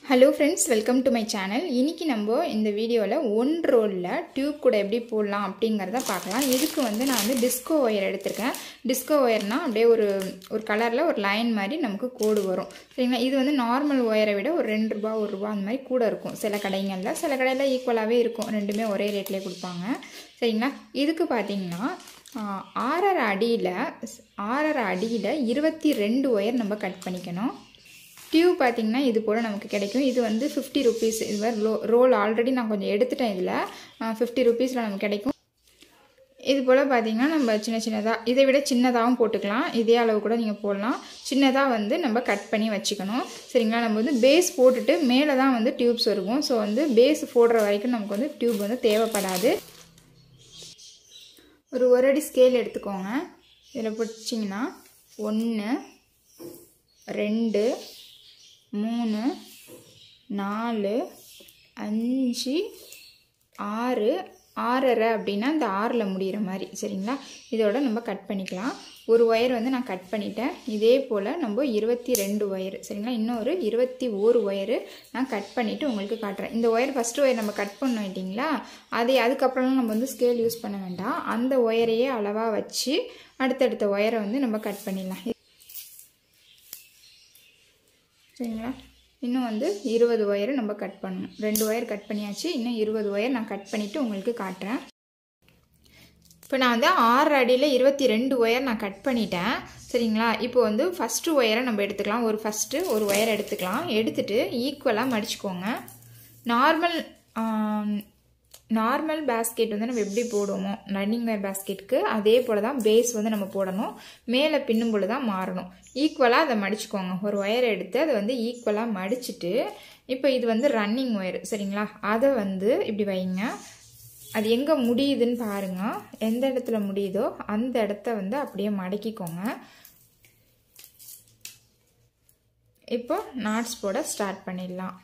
hello friends welcome to my channel இன்றைக்கி நம்ம இந்த வீடியோவில் ஒன் ரோலில் டியூப் கூட எப்படி போடலாம் அப்படிங்கிறத பார்க்கலாம் இதுக்கு வந்து நான் வந்து டிஸ்கோ ஒயர் எடுத்திருக்கேன் டிஸ்கோ ஒயர்னால் அப்படியே ஒரு ஒரு கலரில் ஒரு லைன் மாதிரி நமக்கு கோடு வரும் சரிங்களா இது வந்து நார்மல் ஒயரை விட ஒரு ரெண்டு ரூபா ஒரு ரூபா அந்த மாதிரி கூட இருக்கும் சில கடைகளில் சில கடையில் ஈக்குவலாகவே இருக்கும் ரெண்டுமே ஒரே ரேட்லேயே கொடுப்பாங்க சரிங்களா இதுக்கு பார்த்தீங்கன்னா ஆறரை அடியில் ஆறரை அடியில் இருபத்தி ரெண்டு ஒயர் நம்ம கட் பண்ணிக்கணும் டியூப் பார்த்திங்கன்னா இது போல் நமக்கு கிடைக்கும் இது வந்து ஃபிஃப்டி ருபீஸ் இது மாதிரி ரோ ரோல் ஆல்ரெடி நான் கொஞ்சம் எடுத்துட்டேன் இதில் ஃபிஃப்டி ருபீஸில் நமக்கு கிடைக்கும் இது போல் பார்த்திங்கன்னா நம்ம சின்ன சின்னதாக இதை விட சின்னதாகவும் போட்டுக்கலாம் இதே அளவு கூட நீங்கள் போடலாம் சின்னதாக வந்து நம்ம கட் பண்ணி வச்சுக்கணும் சரிங்களா நம்ம வந்து பேஸ் போட்டுட்டு மேலே தான் வந்து டியூப்ஸ் வருவோம் ஸோ வந்து பேஸ் போடுற வரைக்கும் நமக்கு வந்து டியூப் வந்து தேவைப்படாது ஒரு ஒரு அடி ஸ்கேல் எடுத்துக்கோங்க இதில் பிடிச்சிங்கன்னா ஒன்று ரெண்டு மூணு நாலு அஞ்சு ஆறு ஆறரை அப்படின்னா இந்த ஆறில் முடிகிற மாதிரி சரிங்களா இதோட நம்ம கட் பண்ணிக்கலாம் ஒரு ஒயர் வந்து நான் கட் பண்ணிட்டேன் இதே போல் நம்ம இருபத்தி ரெண்டு ஒயர் சரிங்களா இன்னொரு இருபத்தி ஓரு ஒயரு நான் கட் பண்ணிவிட்டு உங்களுக்கு காட்டுறேன் இந்த ஒயர் ஃபஸ்ட்டு ஒயர் நம்ம கட் பண்ணோம் இல்லைங்களா அதே அதுக்கப்புறம்லாம் நம்ம வந்து ஸ்கேல் யூஸ் பண்ண வேண்டாம் அந்த ஒயரையே அளவாக வச்சு அடுத்தடுத்த ஒயரை வந்து நம்ம கட் பண்ணிடலாம் சரிங்களா இன்னும் வந்து இருபது ஒயர் நம்ம கட் பண்ணணும் ரெண்டு ஒயர் கட் பண்ணியாச்சு இன்னும் இருபது ஒயர் நான் கட் பண்ணிவிட்டு உங்களுக்கு காட்டுறேன் இப்போ நான் வந்து ஆறு அடியில் இருபத்தி ரெண்டு ஒயர் நான் கட் பண்ணிட்டேன் சரிங்களா இப்போ வந்து ஃபஸ்ட்டு ஒயரை நம்ம எடுத்துக்கலாம் ஒரு ஃபஸ்ட்டு ஒரு ஒயர் எடுத்துக்கலாம் எடுத்துகிட்டு ஈக்குவலாக மடிச்சுக்கோங்க நார்மல் நார்மல் பேஸ்கெட் வந்து நம்ம எப்படி போடுவோமோ ரன்னிங் வேர் பேஸ்கெட்டுக்கு அதே போல் தான் பேஸ் வந்து நம்ம போடணும் மேலே பின்னும் பொழுது தான் மாறணும் ஈக்குவலாக அதை மடிச்சுக்கோங்க ஒரு ஒயர் எடுத்து அதை வந்து ஈக்குவலாக மடிச்சுட்டு இப்போ இது வந்து ரன்னிங் ஒயர் சரிங்களா அதை வந்து இப்படி வைங்க அது எங்கே முடியுதுன்னு பாருங்கள் எந்த இடத்துல முடியுதோ அந்த இடத்த வந்து அப்படியே மடக்கிக்கோங்க இப்போ நாட்ஸ் போட ஸ்டார்ட் பண்ணிடலாம்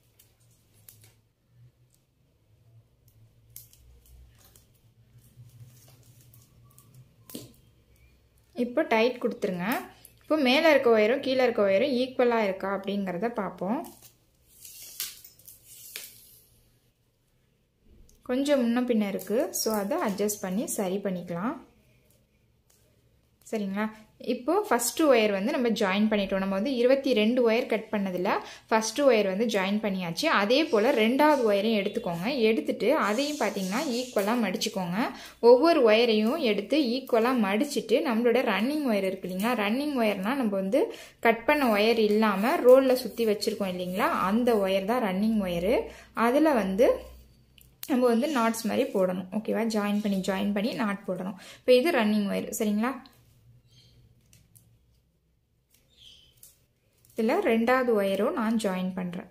இப்போ டைட் கொடுத்துருங்க இப்போ மேலே இருக்க ஒயரும் கீழே இருக்க ஒயரும் ஈக்குவலாக இருக்கா அப்படிங்கிறத பார்ப்போம் கொஞ்சம் முன்ன பின்ன இருக்குது ஸோ அதை அட்ஜஸ்ட் பண்ணி சரி பண்ணிக்கலாம் சரிங்களா இப்போது ஃபஸ்ட்டு ஒயர் வந்து நம்ம ஜாயின் பண்ணிட்டோம் நம்ம வந்து இருபத்தி ரெண்டு ஒயர் கட் பண்ணதில் ஃபஸ்ட்டு ஒயர் வந்து ஜாயின் பண்ணியாச்சு அதே போல் ரெண்டாவது ஒயரையும் எடுத்துக்கோங்க எடுத்துட்டு அதையும் பார்த்தீங்கன்னா ஈக்குவலாக மடிச்சுக்கோங்க ஒவ்வொரு ஒயரையும் எடுத்து ஈக்குவலாக மடிச்சுட்டு நம்மளோட ரன்னிங் ஒயர் இருக்கு இல்லைங்களா ரன்னிங் ஒயர்னால் நம்ம வந்து கட் பண்ண ஒயர் இல்லாமல் ரோலில் சுற்றி வச்சுருக்கோம் இல்லைங்களா அந்த ஒயர் தான் ரன்னிங் ஒயரு அதில் வந்து நம்ம வந்து நாட்ஸ் மாதிரி போடணும் ஓகேவா ஜாயின் பண்ணி ஜாயின் பண்ணி நாட் போடணும் இப்போ இது ரன்னிங் ஒயர் சரிங்களா இதில் ரெண்டாவது ஒயரும் நான் ஜாயின் பண்ணுறேன்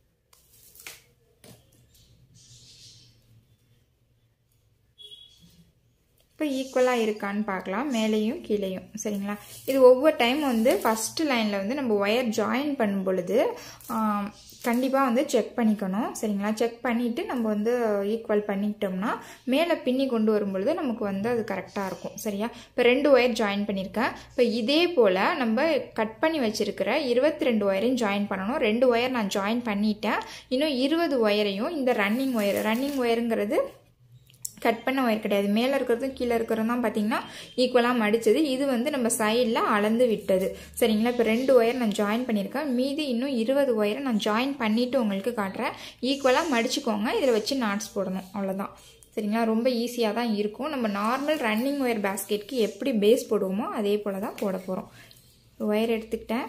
இப்போ ஈக்குவலாக இருக்கான்னு பார்க்கலாம் மேலேயும் கீழேயும் சரிங்களா இது ஒவ்வொரு டைம் வந்து ஃபஸ்ட்டு லைனில் வந்து நம்ம ஒயர் ஜாயின் பண்ணும் பொழுது கண்டிப்பாக வந்து செக் பண்ணிக்கணும் சரிங்களா செக் பண்ணிவிட்டு நம்ம வந்து ஈக்குவல் பண்ணிக்கிட்டோம்னா மேலே பின்னி கொண்டு வரும்பொழுது நமக்கு வந்து அது கரெக்டாக இருக்கும் சரியா இப்போ ரெண்டு ஒயர் ஜாயின் பண்ணியிருக்கேன் இப்போ இதே போல் நம்ம கட் பண்ணி வச்சுருக்கிற இருபத்தி ரெண்டு ஒயரையும் ஜாயின் பண்ணணும் ரெண்டு ஒயர் நான் ஜாயின் பண்ணிட்டேன் இன்னும் இருபது ஒயரையும் இந்த ரன்னிங் ஒயர் ரன்னிங் ஒயருங்கிறது கட் பண்ண ஒயர் கிடையாது மேலே இருக்கிறதும் கீழே இருக்கிறதும் தான் பார்த்தீங்கன்னா ஈக்குவலாக மடித்தது இது வந்து நம்ம சைடில் அளந்து விட்டது சரிங்களா இப்போ ரெண்டு ஒயர் நான் ஜாயின் பண்ணியிருக்கேன் மீதி இன்னும் இருபது ஒயரை நான் ஜாயின் பண்ணிவிட்டு உங்களுக்கு காட்டுறேன் ஈக்குவலாக மடிச்சுக்கோங்க இதில் வச்சு நாட்ஸ் போடணும் அவ்வளோதான் சரிங்களா ரொம்ப ஈஸியாக தான் இருக்கும் நம்ம நார்மல் ரன்னிங் ஒயர் பேஸ்கெட்க்கு எப்படி பேஸ் போடுவோமோ அதே போல் தான் போட போகிறோம் ஒயர் எடுத்துக்கிட்டேன்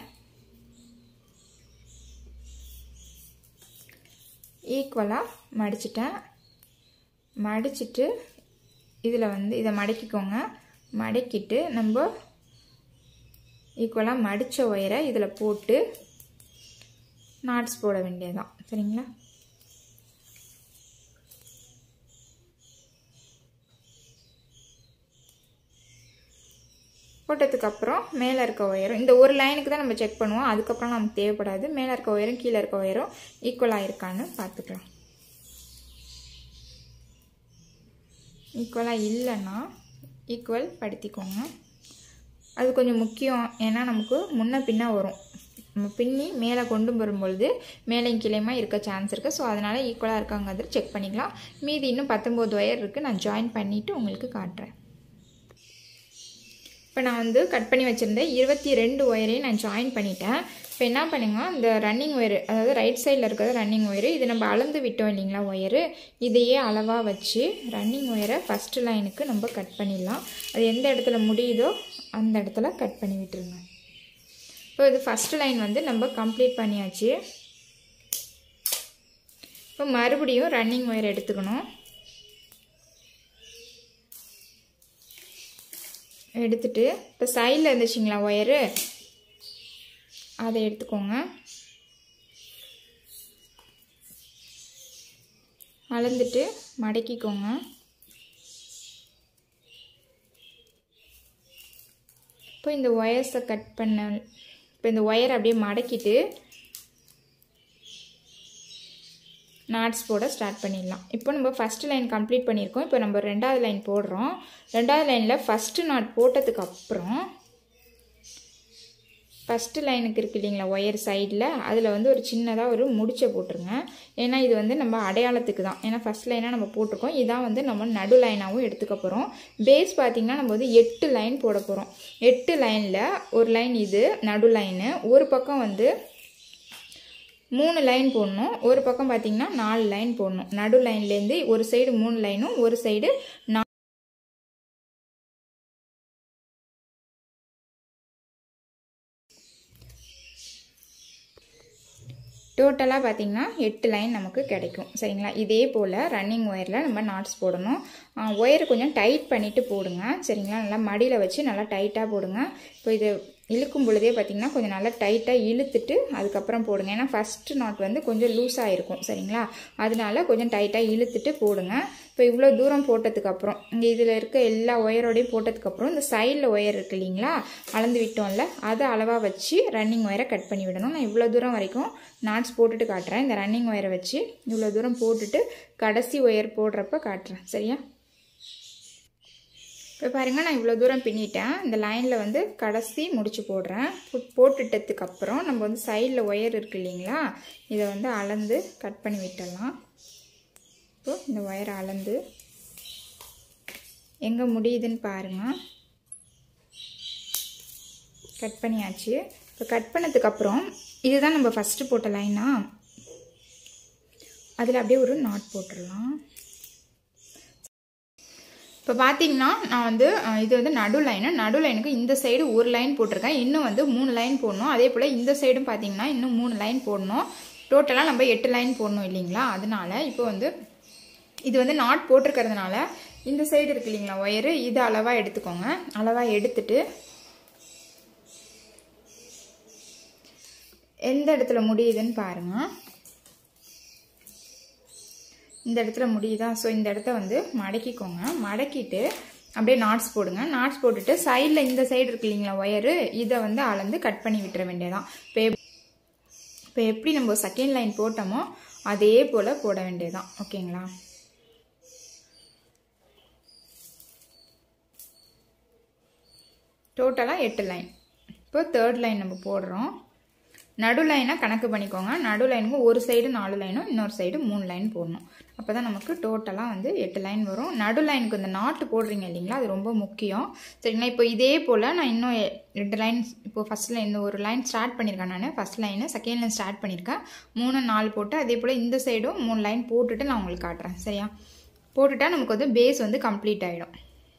ஈக்குவலாக மடிச்சிட்டேன் மடிச்சிட்டு இதில் வந்து இதை மடக்கிக்கோங்க மடக்கிட்டு நம்ம ஈக்குவலாக மடித்த ஒயரை இதில் போட்டு நாட்ஸ் போட வேண்டியதுதான் சரிங்களா போட்டதுக்கப்புறம் மேலே இருக்க ஒயரும் இந்த ஒரு லைனுக்கு தான் நம்ம செக் பண்ணுவோம் அதுக்கப்புறம் நமக்கு தேவைப்படாது மேலே இருக்க ஒயரும் கீழே இருக்க ஒயரும் ஈக்குவலாக இருக்கான்னு பார்த்துக்கலாம் ஈக்குவலாக இல்லைன்னா ஈக்குவல் படுத்திக்கோங்க அது கொஞ்சம் முக்கியம் ஏன்னா நமக்கு முன்ன பின்ன வரும் நம்ம பின்னி மேலே கொண்டு வரும்பொழுது மேலேயும் கீழேயுமா இருக்க சான்ஸ் இருக்குது ஸோ அதனால் ஈக்குவலாக இருக்காங்கிறது செக் பண்ணிக்கலாம் மீதி இன்னும் பத்தொம்போது ஒயர் இருக்குது நான் ஜாயின் பண்ணிவிட்டு உங்களுக்கு காட்டுறேன் இப்போ நான் வந்து கட் பண்ணி வச்சுருந்தேன் இருபத்தி ரெண்டு ஒயரையும் நான் ஜாயின் பண்ணிட்டேன் இப்போ என்ன பண்ணுங்க இந்த ரன்னிங் ஒயரு அதாவது ரைட் சைடில் இருக்கிறது ரன்னிங் ஒயரு இது நம்ம அளந்து விட்டோம் இல்லைங்களா ஒயரு இதையே அளவாக வச்சு ரன்னிங் ஒயரை ஃபஸ்ட்டு லைனுக்கு நம்ம கட் பண்ணிடலாம் அது எந்த இடத்துல முடியுதோ அந்த இடத்துல கட் பண்ணி விட்டுருங்க இப்போ இது ஃபஸ்ட்டு லைன் வந்து நம்ம கம்ப்ளீட் பண்ணியாச்சு இப்போ மறுபடியும் ரன்னிங் ஒயர் எடுத்துக்கணும் எடுத்துட்டு இப்போ சைடில் இருந்துச்சுங்களா ஒயரு அதை எடுத்துக்கோங்க அளந்துட்டு மடக்கிக்கோங்க இப்போ இந்த ஒயர்ஸை கட் பண்ண இப்போ இந்த ஒயர் அப்படியே மடக்கிட்டு நாட்ஸ் போட ஸ்டார்ட் பண்ணிடலாம் இப்போ நம்ம ஃபஸ்ட்டு லைன் கம்ப்ளீட் பண்ணியிருக்கோம் இப்போ நம்ம ரெண்டாவது லைன் போடுறோம் ரெண்டாவது லைனில் ஃபஸ்ட்டு நாட் போட்டதுக்கு அப்புறம் ஃபஸ்ட்டு லைனுக்கு இருக்கு இல்லைங்களா ஒயர் சைடில் அதில் வந்து ஒரு சின்னதாக ஒரு முடிச்சை போட்டுருங்க ஏன்னா இது வந்து நம்ம அடையாளத்துக்கு தான் ஏன்னா ஃபஸ்ட் லைனாக நம்ம போட்டிருக்கோம் இதான் வந்து நம்ம நடு லைனாகவும் எடுத்துக்க போகிறோம் பேஸ் பார்த்திங்கன்னா நம்ம வந்து எட்டு லைன் போட போகிறோம் எட்டு லைனில் ஒரு லைன் இது நடு லைனு ஒரு பக்கம் வந்து மூணு லைன் போடணும் ஒரு பக்கம் பார்த்தீங்கன்னா நாலு லைன் போடணும் நடு லைன்லேருந்து ஒரு சைடு மூணு லைனும் ஒரு சைடு நா டோட்டலாக பார்த்தீங்கன்னா எட்டு லைன் நமக்கு கிடைக்கும் சரிங்களா இதே போல் ரன்னிங் ஒயரில் நம்ம நாட்ஸ் போடணும் ஒயரை கொஞ்சம் டைட் பண்ணிவிட்டு போடுங்க சரிங்களா நல்லா மடியில் வச்சு நல்லா டைட்டாக போடுங்க இப்போ இது இழுக்கும் பொழுதே பார்த்திங்கன்னா கொஞ்சம் நல்லா டைட்டாக இழுத்துட்டு அதுக்கப்புறம் போடுங்க ஏன்னா ஃபஸ்ட்டு நாட் வந்து கொஞ்சம் லூஸாக இருக்கும் சரிங்களா அதனால கொஞ்சம் டைட்டாக இழுத்துட்டு போடுங்க இப்போ இவ்வளோ தூரம் போட்டதுக்கப்புறம் இங்கே இதில் இருக்க எல்லா ஒயரோடையும் போட்டதுக்கப்புறம் இந்த சைடில் ஒயர் இருக்கு இல்லைங்களா அளந்து விட்டோம்ல அதை அளவாக வச்சு ரன்னிங் ஒயரை கட் பண்ணி விடணும் நான் இவ்வளோ தூரம் வரைக்கும் நாட்ஸ் போட்டுட்டு காட்டுறேன் இந்த ரன்னிங் ஒயரை வச்சு இவ்வளோ தூரம் போட்டுட்டு கடைசி ஒயர் போடுறப்ப காட்டுறேன் சரியா இப்போ பாருங்கள் நான் இவ்வளோ தூரம் பின்னிட்டேன் இந்த லைனில் வந்து கடைசி முடிச்சு போடுறேன் போட்டுட்டதுக்கு அப்புறம் நம்ம வந்து சைடில் ஒயர் இருக்கு இல்லைங்களா இதை வந்து அளந்து கட் பண்ணி விட்டுடலாம் இப்போ இந்த ஒயரை அளந்து எங்கே முடியுதுன்னு பாருங்கள் கட் பண்ணியாச்சு இப்போ கட் பண்ணதுக்கப்புறம் இதுதான் நம்ம ஃபஸ்ட்டு போட்ட லைனா அதில் அப்படியே ஒரு நாட் போட்டுடலாம் இப்போ பார்த்தீங்கன்னா நான் வந்து இது வந்து நடு லைனு நடு லைனுக்கு இந்த சைடு ஒரு லைன் போட்டிருக்கேன் இன்னும் வந்து மூணு லைன் போடணும் அதே போல் இந்த சைடும் பார்த்தீங்கன்னா இன்னும் மூணு லைன் போடணும் டோட்டலாக நம்ம எட்டு லைன் போடணும் இல்லைங்களா அதனால இப்போ வந்து இது வந்து நாட் போட்டிருக்கிறதுனால இந்த சைடு இருக்கு இல்லைங்களா ஒயரு இது அளவாக எடுத்துக்கோங்க அளவாக எடுத்துட்டு எந்த இடத்துல முடியுதுன்னு பாருங்கள் இந்த இடத்துல முடியுதா ஸோ இந்த இடத்த வந்து மடக்கிக்கோங்க மடக்கிட்டு அப்படியே நாட்ஸ் போடுங்க நாட்ஸ் போட்டுட்டு சைடில் இந்த சைடு இருக்கு இல்லைங்களா ஒயரு இதை வந்து அளந்து கட் பண்ணி விட்டுற வேண்டியதான் இப்போ இப்போ எப்படி நம்ம செகண்ட் லைன் போட்டோமோ அதே போல் போட வேண்டியதான் ஓகேங்களா டோட்டலாக எட்டு லைன் இப்போ தேர்ட் லைன் நம்ம போடுறோம் நடு லைனாக கணக்கு பண்ணிக்கோங்க நடு லைனுக்கு ஒரு சைடு நாலு லைனும் இன்னொரு சைடு மூணு லைன் போடணும் அப்போ தான் நமக்கு டோட்டலாக வந்து எட்டு லைன் வரும் நடு லைனுக்கு இந்த நாட்டு போடுறீங்க இல்லைங்களா அது ரொம்ப முக்கியம் சரிங்களா இப்போ இதே போல் நான் இன்னும் ரெண்டு லைன் இப்போ ஃபஸ்ட் லைன் இந்த ஒரு லைன் ஸ்டார்ட் பண்ணியிருக்கேன் நான் first line second line start பண்ணியிருக்கேன் மூணு நாலு போட்டு அதே போல் இந்த சைடும் மூணு லைன் போட்டுட்டு நான் உங்களுக்கு காட்டுறேன் சரியா போட்டுட்டா நமக்கு வந்து பேஸ் வந்து கம்ப்ளீட் ஆகிடும்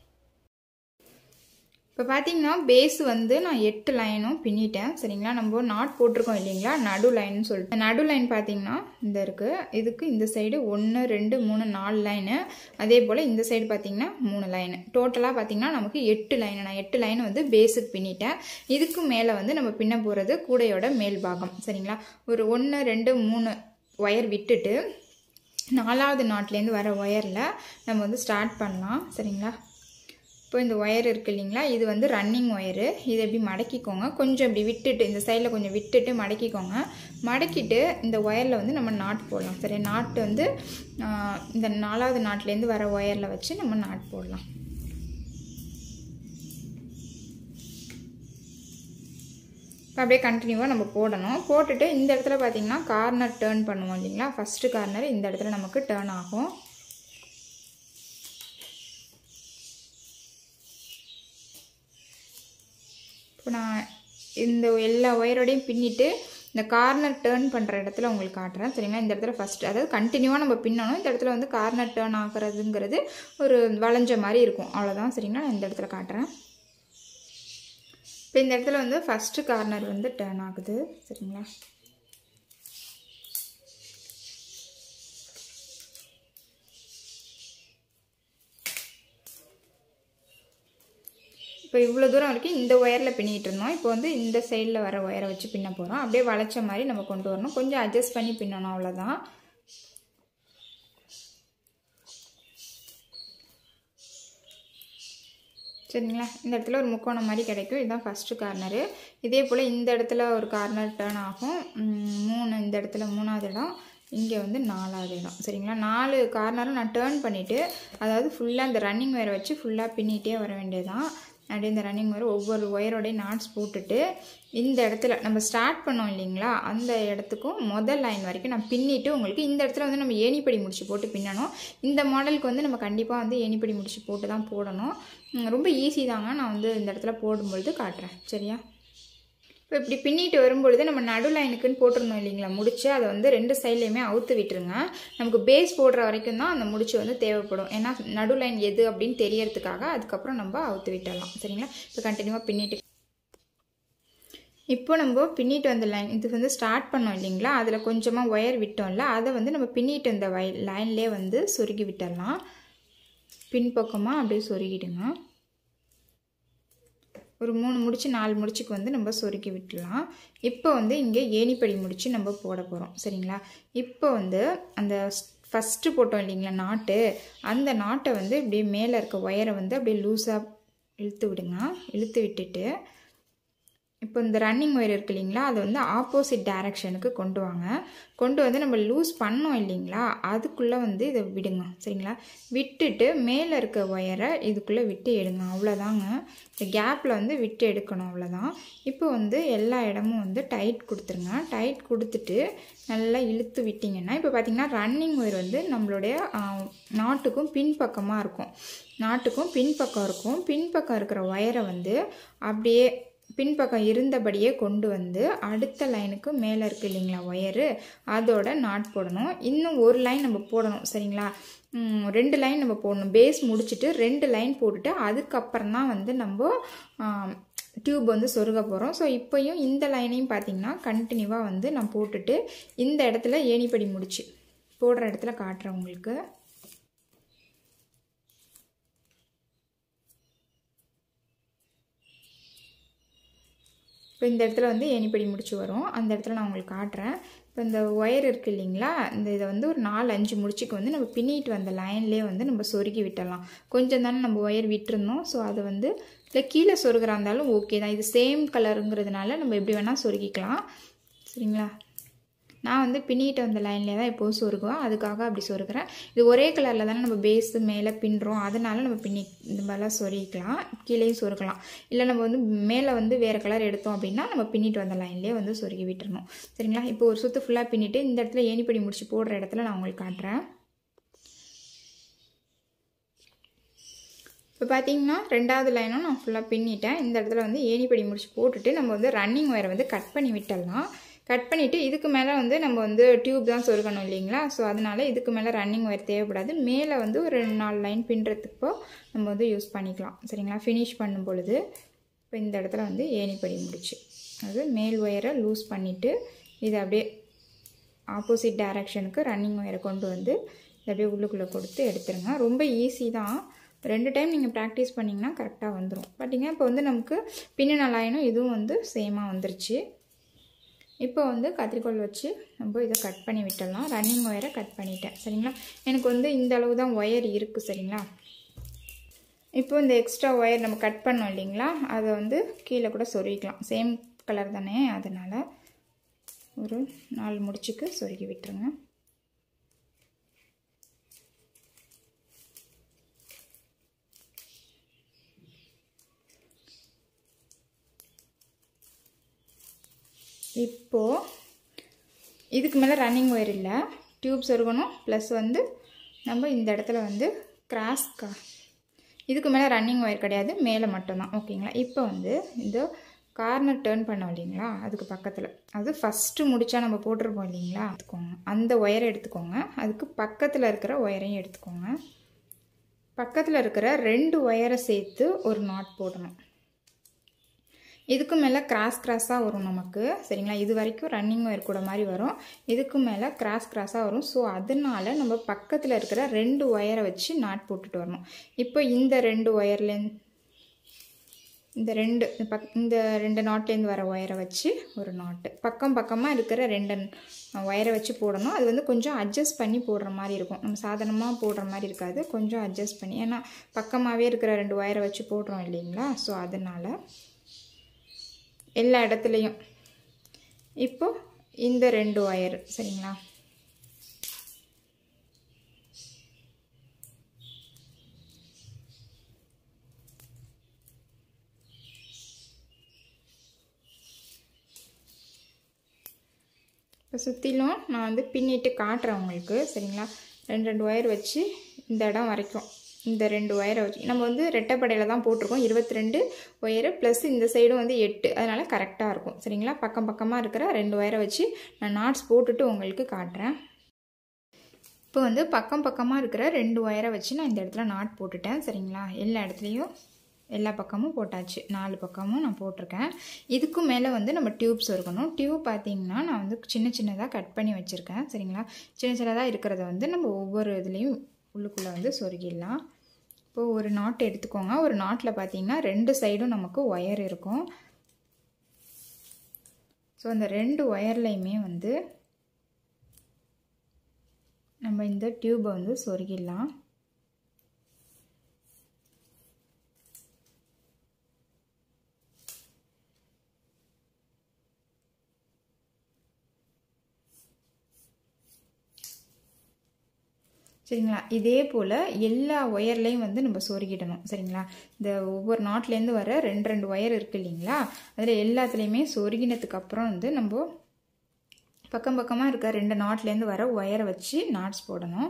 இப்போ பார்த்தீங்கன்னா பேஸ் வந்து நான் எட்டு லைனும் பின்னிட்டேன் சரிங்களா நம்ம நாட் போட்டிருக்கோம் இல்லைங்களா நடு லைன்னு சொல்லிட்டு நடு லைன் பார்த்தீங்கன்னா இந்த இருக்குது இதுக்கு இந்த சைடு ஒன்று ரெண்டு மூணு நாலு லைனு அதே போல் இந்த சைடு பார்த்தீங்கன்னா மூணு லைனு டோட்டலாக பார்த்தீங்கன்னா நமக்கு எட்டு லைனு நான் எட்டு லைன் வந்து பேஸுக்கு பின்னிட்டேன் இதுக்கு மேலே வந்து நம்ம பின்ன போகிறது கூடையோட மேல் பாகம் சரிங்களா ஒரு ஒன்று ரெண்டு மூணு ஒயர் விட்டுட்டு நாலாவது நாட்லேருந்து வர ஒயரில் நம்ம வந்து ஸ்டார்ட் பண்ணலாம் சரிங்களா இப்போ இந்த ஒயர் இருக்குது இல்லைங்களா இது வந்து ரன்னிங் ஒயரு இதை எப்படி மடக்கிக்கோங்க கொஞ்சம் இப்படி விட்டுட்டு இந்த சைடில் கொஞ்சம் விட்டுட்டு மடக்கிக்கோங்க மடக்கிட்டு இந்த ஒயரில் வந்து நம்ம நாட் போடலாம் சரி நாட்டு வந்து இந்த நாலாவது நாட்லேருந்து வர ஒயரில் வச்சு நம்ம நாட் போடலாம் இப்போ அப்படியே கண்டினியூவாக நம்ம போடணும் போட்டுட்டு இந்த இடத்துல பார்த்தீங்கன்னா கார்னர் டேர்ன் பண்ணுவோம் இல்லைங்களா ஃபஸ்ட்டு கார்னர் இந்த இடத்துல நமக்கு டேர்ன் ஆகும் இப்போ நான் இந்த எல்லா ஒயரோடையும் பின்னிட்டு இந்த கார்னர் டேர்ன் பண்ணுற இடத்துல உங்களுக்கு காட்டுறேன் சரிங்களா இந்த இடத்துல ஃபஸ்ட்டு அதாவது கண்டினியூவாக நம்ம பின்னணும் இந்த இடத்துல வந்து கார்னர் டேர்ன் ஆகிறதுங்கிறது ஒரு வளைஞ்ச மாதிரி இருக்கும் அவ்வளோதான் சரிங்களா நான் இந்த இடத்துல காட்டுறேன் இப்போ இந்த இடத்துல வந்து ஃபஸ்ட்டு கார்னர் வந்து டேர்ன் ஆகுது சரிங்களா இப்போ இவ்வளோ தூரம் வரைக்கும் இந்த ஒயரில் பின்னிட்டு இருந்தோம் இப்போ வந்து இந்த சைடில் வர ஒயரை வச்சு பின்ன போகிறோம் அப்படியே வளைச்ச மாதிரி நம்ம கொண்டு வரணும் கொஞ்சம் அட்ஜஸ்ட் பண்ணி பின்னணும் அவ்வளோதான் சரிங்களா இந்த இடத்துல ஒரு முக்கோணம் மாதிரி கிடைக்கும் இதுதான் ஃபஸ்ட்டு கார்னரு இதே போல் இந்த இடத்துல ஒரு கார்னர் டேர்ன் ஆகும் மூணு இந்த இடத்துல மூணாவது இடம் இங்கே வந்து நாலாவது இடம் சரிங்களா நாலு கார்னரும் நான் டேர்ன் பண்ணிவிட்டு அதாவது ஃபுல்லாக இந்த ரன்னிங் ஒயரை வச்சு ஃபுல்லாக பின்னிகிட்டே வர வேண்டியதுதான் அப்படியே இந்த ரன்னிங் ஒயர் ஒவ்வொரு ஒயரோடைய நாட்ஸ் போட்டுட்டு இந்த இடத்துல நம்ம ஸ்டார்ட் பண்ணோம் இல்லைங்களா அந்த இடத்துக்கும் முதல் லைன் வரைக்கும் நான் பின்னிட்டு உங்களுக்கு இந்த இடத்துல வந்து நம்ம ஏணிப்படி முடிச்சு போட்டு பின்னணும் இந்த மாடலுக்கு வந்து நம்ம கண்டிப்பாக வந்து ஏணிப்படி முடிச்சு போட்டு தான் போடணும் ரொம்ப ஈஸி தாங்க நான் வந்து இந்த இடத்துல போடும்பொழுது காட்டுறேன் சரியா இப்போ இப்படி பின்னிட்டு வரும்பொழுது நம்ம நடு லைனுக்குன்னு போட்டிருந்தோம் இல்லைங்களா முடிச்சு அதை வந்து ரெண்டு சைட்லேயுமே அவுத்து விட்டுருங்க நமக்கு பேஸ் போடுற வரைக்கும் தான் அந்த முடிச்சு வந்து தேவைப்படும் ஏன்னா நடு லைன் எது அப்படின்னு தெரியறதுக்காக அதுக்கப்புறம் நம்ம அவுத்து விட்டுடலாம் சரிங்களா இப்போ கண்டினியூவாக பின்னிட்டு இப்போ நம்ம பின்னிட்டு வந்த லைன் இது வந்து ஸ்டார்ட் பண்ணோம் இல்லைங்களா அதில் கொஞ்சமாக ஒயர் விட்டோம்ல அதை வந்து நம்ம பின்னிட்டு வந்த வை லைன்லேயே வந்து சொருகி விட்டுடலாம் பின்பக்கமாக அப்படியே சொருகிடுங்க ஒரு மூணு முடிச்சு நாலு முடிச்சுக்கு வந்து நம்ம சொருக்கி விட்டுடலாம் இப்போ வந்து இங்கே ஏணிப்படி முடிச்சு நம்ம போட போகிறோம் சரிங்களா இப்போ வந்து அந்த ஃபஸ்ட்டு போட்டோம் இல்லைங்களா நாட்டு அந்த நாட்டை வந்து இப்படியே மேலே இருக்க ஒயரை வந்து அப்படியே லூஸாக இழுத்து விடுங்க இழுத்து விட்டுட்டு இப்போ இந்த ரன்னிங் ஒயர் இருக்கு இல்லைங்களா அதை வந்து ஆப்போசிட் டைரக்ஷனுக்கு கொண்டு வாங்க கொண்டு வந்து நம்ம லூஸ் பண்ணோம் இல்லைங்களா அதுக்குள்ளே வந்து இதை விடுங்க சரிங்களா விட்டுட்டு மேலே இருக்க ஒயரை இதுக்குள்ளே விட்டு எடுங்க அவ்வளோதாங்க இந்த கேப்பில் வந்து விட்டு எடுக்கணும் அவ்வளோதான் இப்போ வந்து எல்லா இடமும் வந்து டைட் கொடுத்துருங்க டைட் கொடுத்துட்டு நல்லா இழுத்து விட்டிங்கன்னா இப்போ பார்த்திங்கன்னா ரன்னிங் ஒயர் வந்து நம்மளுடைய நாட்டுக்கும் பின்பக்கமாக இருக்கும் நாட்டுக்கும் பின்பக்கம் இருக்கும் பின்பக்கம் இருக்கிற ஒயரை வந்து அப்படியே பின்பக்கம் இருந்தபடியே கொண்டு வந்து அடுத்த லைனுக்கு மேலே இருக்குது இல்லைங்களா ஒயரு அதோட நாட் போடணும் இன்னும் ஒரு லைன் நம்ம போடணும் சரிங்களா ரெண்டு லைன் நம்ம போடணும் பேஸ் முடிச்சுட்டு ரெண்டு லைன் போட்டுட்டு அதுக்கப்புறம் தான் வந்து நம்ம டியூப் வந்து சொருக போகிறோம் ஸோ இப்போயும் இந்த லைனையும் பார்த்தீங்கன்னா கண்டினியூவாக வந்து நான் போட்டுட்டு இந்த இடத்துல ஏணிப்படி முடிச்சு போடுற இடத்துல காட்டுறேன் உங்களுக்கு இப்போ இந்த இடத்துல வந்து ஏணிப்படி முடிச்சு வரும் அந்த இடத்துல நான் உங்களுக்கு காட்டுறேன் இப்போ இந்த ஒயர் இருக்குது இல்லைங்களா இந்த இதை வந்து ஒரு நாலு அஞ்சு முடிச்சுக்கு வந்து நம்ம பின்னிட்டு வந்த லைன்லேயே வந்து நம்ம சொருகி விட்டுடலாம் கொஞ்சம் தானே நம்ம ஒயர் விட்டுருந்தோம் ஸோ அதை வந்து இல்லை கீழே சொருகிறா இருந்தாலும் ஓகே தான் இது சேம் கலருங்கிறதுனால நம்ம எப்படி வேணால் சொருகிக்கலாம் சரிங்களா நான் வந்து பின்னிட்டு வந்த லைன்லேயே தான் எப்போதும் சொருகுவேன் அதுக்காக அப்படி சொருகிறேன் இது ஒரே கலரில் தானே நம்ம பேஸு மேலே பின்னுறோம் அதனால நம்ம பின்னி இந்த மாதிரிலாம் சொருகிக்கலாம் கீழேயும் சொருகலாம் இல்லை நம்ம வந்து மேலே வந்து வேறு கலர் எடுத்தோம் அப்படின்னா நம்ம பின்னிட்டு வந்த லைன்லேயே வந்து சொருகி விட்டுறணும் சரிங்களா இப்போ ஒரு சுற்று ஃபுல்லாக பின்னிட்டு இந்த இடத்துல ஏணிப்படி முடிச்சு போடுற இடத்துல நான் உங்களுக்கு காட்டுறேன் இப்போ பார்த்தீங்கன்னா ரெண்டாவது லைனும் நான் ஃபுல்லாக பின்னிட்டேன் இந்த இடத்துல வந்து ஏணிப்படி முடிச்சு போட்டுட்டு நம்ம வந்து ரன்னிங் ஒயரை வந்து கட் பண்ணி விட்டுடலாம் கட் பண்ணிவிட்டு இதுக்கு மேலே வந்து நம்ம வந்து டியூப் தான் சொருகணும் இல்லைங்களா ஸோ அதனால இதுக்கு மேலே ரன்னிங் ஒயர் தேவைப்படாது மேலே வந்து ஒரு ரெண்டு நாலு லைன் பின்னுறதுக்கோ நம்ம வந்து யூஸ் பண்ணிக்கலாம் சரிங்களா ஃபினிஷ் பண்ணும் பொழுது இப்போ இந்த இடத்துல வந்து ஏணிப்படி முடிச்சு அது மேல் ஒயரை லூஸ் பண்ணிவிட்டு இதை அப்படியே ஆப்போசிட் டைரக்ஷனுக்கு ரன்னிங் ஒயரை கொண்டு வந்து இதை அப்படியே உள்ளுக்குள்ளே கொடுத்து எடுத்துருங்க ரொம்ப ஈஸி தான் ரெண்டு டைம் நீங்கள் ப்ராக்டிஸ் பண்ணிங்கன்னா கரெக்டாக வந்துடும் பார்த்தீங்க இப்போ வந்து நமக்கு பின்னின லைனும் இதுவும் வந்து சேமாக வந்துருச்சு இப்போ வந்து கத்திரிக்கோல் வச்சு நம்ம இதை கட் பண்ணி விட்டுடலாம் ரன்னிங் ஒயரை கட் பண்ணிட்டேன் சரிங்களா எனக்கு வந்து இந்த அளவு தான் ஒயர் இருக்குது சரிங்களா இப்போ இந்த எக்ஸ்ட்ரா ஒயர் நம்ம கட் பண்ணோம் இல்லைங்களா அதை வந்து கீழே கூட சொருகிக்கலாம் சேம் கலர் தானே அதனால் ஒரு நாலு முடிச்சுக்கு சொருகி விட்டுருங்க இப்போது இதுக்கு மேலே ரன்னிங் ஒயர் இல்லை டியூப்ஸ் இருக்கணும் ப்ளஸ் வந்து நம்ம இந்த இடத்துல வந்து கிராஸ்க்கா இதுக்கு மேலே ரன்னிங் ஒயர் கிடையாது மேலே மட்டும்தான் ஓகேங்களா இப்போ வந்து இந்த கார்னர் டேர்ன் பண்ணோம் இல்லைங்களா அதுக்கு பக்கத்தில் அது ஃபஸ்ட்டு முடித்தா நம்ம போட்டிருப்போம் இல்லைங்களா எடுத்துக்கோங்க அந்த ஒயரை எடுத்துக்கோங்க அதுக்கு பக்கத்தில் இருக்கிற ஒயரையும் எடுத்துக்கோங்க பக்கத்தில் இருக்கிற ரெண்டு ஒயரை சேர்த்து ஒரு நாட் போடணும் இதுக்கு மேலே கிராஸ் கிராஸாக வரும் நமக்கு சரிங்களா இது வரைக்கும் ரன்னிங் ஒயர் கூட மாதிரி வரும் இதுக்கு மேலே கிராஸ் கிராஸாக வரும் ஸோ அதனால நம்ம பக்கத்தில் இருக்கிற ரெண்டு ஒயரை வச்சு நாட் போட்டுட்டு வரணும் இப்போ இந்த ரெண்டு ஒயர்லேருந்து இந்த ரெண்டு பக் இந்த ரெண்டு நாட்லேருந்து வர ஒயரை வச்சு ஒரு நாட்டு பக்கம் பக்கமாக இருக்கிற ரெண்டு ஒயரை வச்சு போடணும் அது வந்து கொஞ்சம் அட்ஜஸ்ட் பண்ணி போடுற மாதிரி இருக்கும் நம்ம சாதாரணமாக போடுற மாதிரி இருக்காது கொஞ்சம் அட்ஜஸ்ட் பண்ணி ஏன்னா பக்கமாகவே இருக்கிற ரெண்டு ஒயரை வச்சு போடுறோம் இல்லைங்களா ஸோ அதனால் எல்லா இடத்துலையும் இப்போ இந்த ரெண்டு ஒயர் சரிங்களா இப்போ சுற்றிலும் நான் வந்து பின்னிட்டு காட்டுறேன் உங்களுக்கு சரிங்களா ரெண்டு ரெண்டு ஒயர் வச்சு இந்த இடம் வரைக்கும் இந்த ரெண்டு ஒயரை வச்சு நம்ம வந்து ரெட்டைப்படையில் தான் போட்டிருக்கோம் இருபத்தி ரெண்டு ஒயரு ப்ளஸ் இந்த சைடும் வந்து எட்டு அதனால் கரெக்டாக இருக்கும் சரிங்களா பக்கம் பக்கமாக இருக்கிற ரெண்டு ஒயரை வச்சு நான் நாட்ஸ் போட்டுட்டு உங்களுக்கு காட்டுறேன் இப்போ வந்து பக்கம் பக்கமாக இருக்கிற ரெண்டு ஒயரை வச்சு நான் இந்த இடத்துல நாட் போட்டுட்டேன் சரிங்களா எல்லா இடத்துலையும் எல்லா பக்கமும் போட்டாச்சு நாலு பக்கமும் நான் போட்டிருக்கேன் இதுக்கும் மேலே வந்து நம்ம டியூப்ஸ் இருக்கணும் டியூப் பார்த்தீங்கன்னா நான் வந்து சின்ன சின்னதாக கட் பண்ணி வச்சுருக்கேன் சரிங்களா சின்ன சின்னதாக இருக்கிறத வந்து நம்ம ஒவ்வொரு இதுலேயும் உள்ளுக்குள்ளே வந்து சொருகிடலாம் இப்போது ஒரு நாட் எடுத்துக்கோங்க ஒரு நாட்டில் பார்த்தீங்கன்னா ரெண்டு சைடும் நமக்கு ஒயர் இருக்கும் ஸோ அந்த ரெண்டு ஒயர்லையுமே வந்து நம்ம இந்த டியூப்பை வந்து சொருகிடலாம் சரிங்களா இதே போல் எல்லா ஒயர்லேயும் வந்து நம்ம சொருகிடணும் சரிங்களா இந்த ஒவ்வொரு நாட்லேருந்து வர ரெண்டு ரெண்டு ஒயர் இருக்குது இல்லைங்களா அதில் எல்லாத்துலேயுமே சொருகினதுக்கு அப்புறம் வந்து நம்ம பக்கம் பக்கமாக இருக்க ரெண்டு நாட்லேருந்து வர ஒயரை வச்சு நாட்ஸ் போடணும்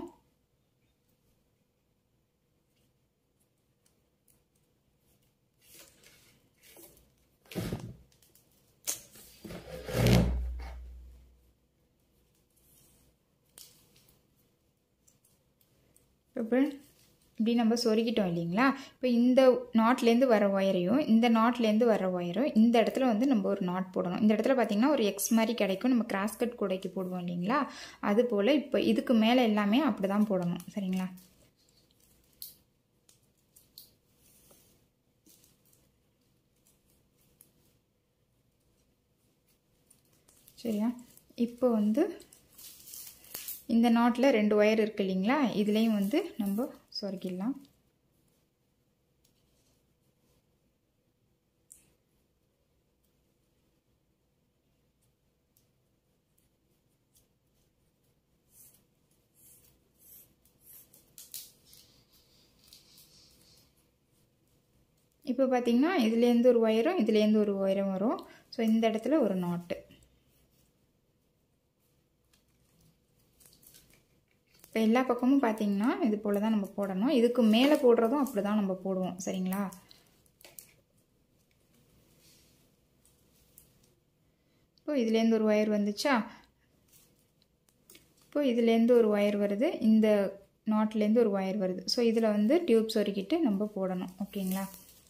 இப்போ இப்படி நம்ம சொருகிட்டோம் இல்லைங்களா இப்போ இந்த நாட்லேருந்து வர ஒயரையும் இந்த நாட்லேருந்து வர ஒயரும் இந்த இடத்துல வந்து நம்ம ஒரு நாட் போடணும் இந்த இடத்துல பார்த்திங்கன்னா ஒரு எக்ஸ் மாதிரி கிடைக்கும் நம்ம கிராஸ்கட் கூடைக்கு போடுவோம் இல்லைங்களா அது போல் இப்போ இதுக்கு மேலே எல்லாமே அப்படி தான் போடணும் சரிங்களா சரியா இப்போ வந்து இந்த நாட்டில் ரெண்டு ஒயர் இருக்கு இல்லைங்களா இதுலேயும் வந்து நம்ம சொருக்கிடலாம் இப்போ பார்த்தீங்கன்னா இதுலேருந்து ஒரு ஒயரும் இதுலேருந்து ஒரு ஒயரும் வரும் ஸோ இந்த இடத்துல ஒரு நாட்டு இப்போ எல்லா பக்கமும் பார்த்தீங்கன்னா இது போல் தான் நம்ம போடணும் இதுக்கு மேலே போடுறதும் அப்படி தான் நம்ம போடுவோம் சரிங்களா இப்போ இதுலேருந்து ஒரு ஒயர் வந்துச்சா இப்போ இதுலேருந்து ஒரு ஒயர் வருது இந்த நாட்லேருந்து ஒரு ஒயர் வருது ஸோ இதில் வந்து டியூப் சொருக்கிட்டு நம்ம போடணும் ஓகேங்களா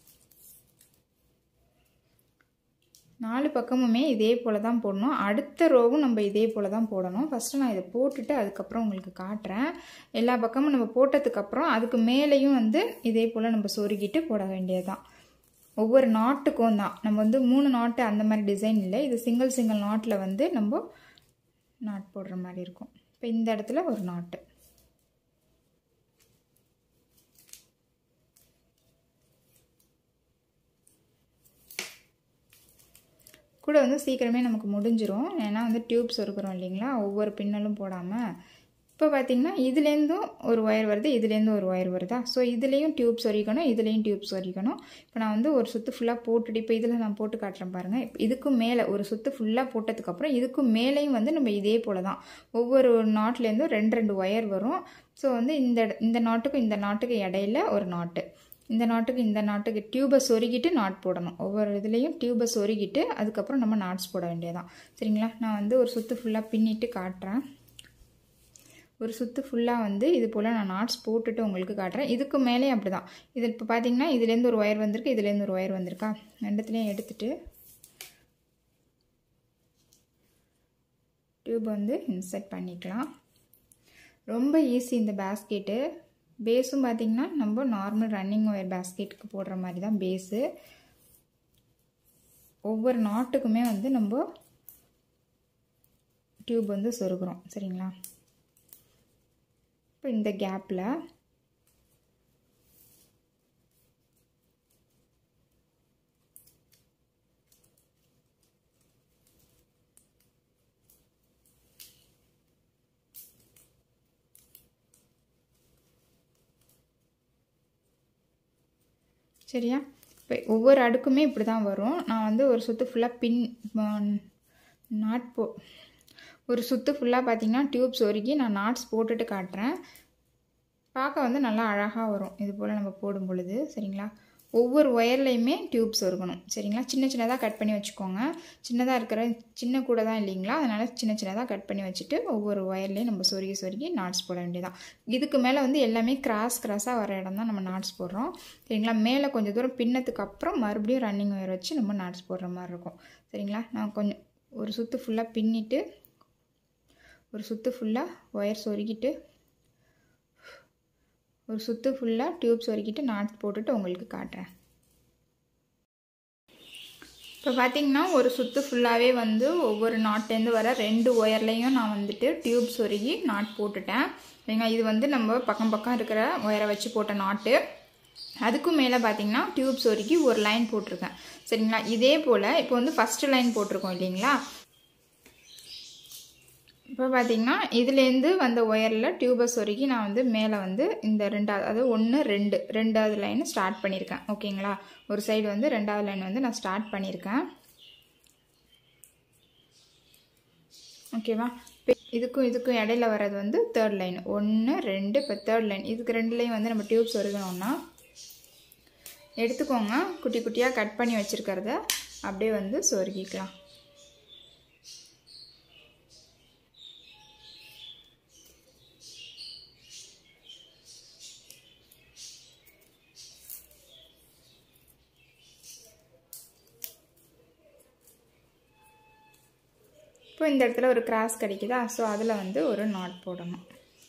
நாலு பக்கமுமே இதே போல் தான் போடணும் அடுத்த ரோவும் நம்ம இதே போல் தான் போடணும் ஃபஸ்ட்டு நான் இதை போட்டுட்டு அதுக்கப்புறம் உங்களுக்கு காட்டுறேன் எல்லா பக்கமும் நம்ம போட்டதுக்கப்புறம் அதுக்கு மேலேயும் வந்து இதே போல் நம்ம சொருகிட்டு போட வேண்டியதுதான் ஒவ்வொரு நாட்டுக்கும் தான் நம்ம வந்து மூணு நாட்டு அந்த மாதிரி டிசைன் இல்லை இது சிங்கிள் சிங்கிள் நாட்டில் வந்து நம்ம நாட் போடுற மாதிரி இருக்கும் இப்போ இந்த இடத்துல ஒரு நாட்டு கூட வந்து சீக்கிரமே நமக்கு முடிஞ்சிரும் ஏன்னா வந்து டியூப்ஸ் இருக்கிறோம் இல்லைங்களா ஒவ்வொரு பின்னலும் போடாமல் இப்போ பார்த்தீங்கன்னா இதுலேருந்தும் ஒரு ஒயர் வருது இதுலேருந்து ஒரு ஒயர் வருதா ஸோ இதுலேயும் டியூப் சொரிக்கணும் இதுலேயும் டியூப் சொரிக்கணும் இப்போ நான் வந்து ஒரு சுற்று ஃபுல்லாக போட்டுட்டு இப்போ இதில் நான் போட்டு காட்டுறேன் பாருங்கள் இப்போ இதுக்கும் மேலே ஒரு சுற்று ஃபுல்லாக போட்டதுக்கப்புறம் இதுக்கும் மேலேயும் வந்து நம்ம இதே போல் தான் ஒவ்வொரு நாட்லேருந்தும் ரெண்டு ரெண்டு ஒயர் வரும் ஸோ வந்து இந்த இந்த நாட்டுக்கும் இந்த நாட்டுக்கு இடையில ஒரு நாட்டு இந்த நாட்டுக்கு இந்த நாட்டுக்கு டியூபை சொருகிட்டு நாட் போடணும் ஒவ்வொரு இதுலேயும் டியூபை சொருகிட்டு அதுக்கப்புறம் நம்ம நாட்ஸ் போட வேண்டியதான் சரிங்களா நான் வந்து ஒரு சுற்று ஃபுல்லாக பின்னிட்டு காட்டுறேன் ஒரு சுற்று ஃபுல்லாக வந்து இது போல் நான் நாட்ஸ் போட்டுட்டு உங்களுக்கு காட்டுறேன் இதுக்கு மேலேயும் அப்படி தான் இது இப்போ பார்த்தீங்கன்னா இதுலேருந்து ஒரு ஒயர் வந்திருக்கு இதுலேருந்து ஒரு ஒயர் வந்திருக்கா ரெண்டுத்துலேயும் எடுத்துட்டு டியூப் வந்து இன்சர்ட் பண்ணிக்கலாம் ரொம்ப ஈஸி இந்த பேஸ்கெட்டு பேஸும் பார்த்திங்கன்னா நம்ம நார்மல் ரன்னிங் ஒயர் பேஸ்கெட்டுக்கு போடுற மாதிரி தான் பேஸு ஒவ்வொரு நாட்டுக்குமே வந்து நம்ம டியூப் வந்து சொருகிறோம் சரிங்களா இப்போ இந்த கேப்பில் சரியா இப்போ ஒவ்வொரு அடுக்குமே இப்படி தான் வரும் நான் வந்து ஒரு சுற்று ஃபுல்லாக பின் நாட் போ ஒரு சுற்று ஃபுல்லாக பார்த்தீங்கன்னா டியூப் சொருகி நான் நாட்ஸ் போட்டுட்டு காட்டுறேன் பார்க்க வந்து நல்லா அழகாக வரும் இது போல் நம்ம போடும் பொழுது சரிங்களா ஒவ்வொரு ஒயர்லையுமே டியூப் சொருகணும் சரிங்களா சின்ன சின்னதாக கட் பண்ணி வச்சுக்கோங்க சின்னதாக இருக்கிற சின்ன கூட தான் இல்லைங்களா அதனால் சின்ன சின்னதாக கட் பண்ணி வச்சுட்டு ஒவ்வொரு ஒயர்லேயும் நம்ம சொருகி சொருகி நாட்ஸ் போட வேண்டியதான் இதுக்கு மேலே வந்து எல்லாமே கிராஸ் கிராஸாக வர இடம் தான் நம்ம நாட்ஸ் போடுறோம் சரிங்களா மேலே கொஞ்சம் தூரம் பின்னத்துக்கு அப்புறம் மறுபடியும் ரன்னிங் ஒயர் வச்சு நம்ம நாட்ஸ் போடுற மாதிரி இருக்கும் சரிங்களா நான் கொஞ்சம் ஒரு சுற்று ஃபுல்லாக பின்னிட்டு ஒரு சுற்று ஃபுல்லாக ஒயர் சொருகிட்டு ஒரு சுற்று ஃபுல்லாக டியூப் சொருகிட்டு நாட்ஸ் போட்டுட்டு உங்களுக்கு காட்டுறேன் இப்போ பார்த்தீங்கன்னா ஒரு சுற்று ஃபுல்லாகவே வந்து ஒவ்வொரு நாட்லேருந்து வர ரெண்டு ஒயர்லேயும் நான் வந்துட்டு டியூப் சொருகி நாட் போட்டுட்டேன் சரிங்களா இது வந்து நம்ம பக்கம் பக்கம் இருக்கிற ஒயரை வச்சு போட்ட நாட்டு அதுக்கும் மேலே பார்த்தீங்கன்னா டியூப் சொருகி ஒரு லைன் போட்டிருக்கேன் சரிங்களா இதே போல் இப்போ வந்து ஃபஸ்ட்டு லைன் போட்டிருக்கோம் இல்லைங்களா இப்போ பார்த்தீங்கன்னா இதுலேருந்து வந்த ஒயரில் டியூபை சொருகி நான் வந்து மேலே வந்து இந்த ரெண்டாவது அதாவது ஒன்று ரெண்டு ரெண்டாவது லைன் ஸ்டார்ட் பண்ணியிருக்கேன் ஓகேங்களா ஒரு சைடு வந்து ரெண்டாவது லைன் வந்து நான் ஸ்டார்ட் பண்ணியிருக்கேன் ஓகேவா இதுக்கும் இதுக்கும் இடையில வர்றது வந்து தேர்ட் லைன் ஒன்று ரெண்டு இப்போ தேர்ட் லைன் இதுக்கு ரெண்டுலேயும் வந்து நம்ம டியூப் சொருகணும்னா எடுத்துக்கோங்க குட்டி குட்டியாக கட் பண்ணி வச்சுருக்கிறத அப்படியே வந்து சொருகிக்கலாம் இப்போ இந்த இடத்துல ஒரு கிராஸ் கிடைக்குதா ஸோ அதில் வந்து ஒரு நாட் போடணும்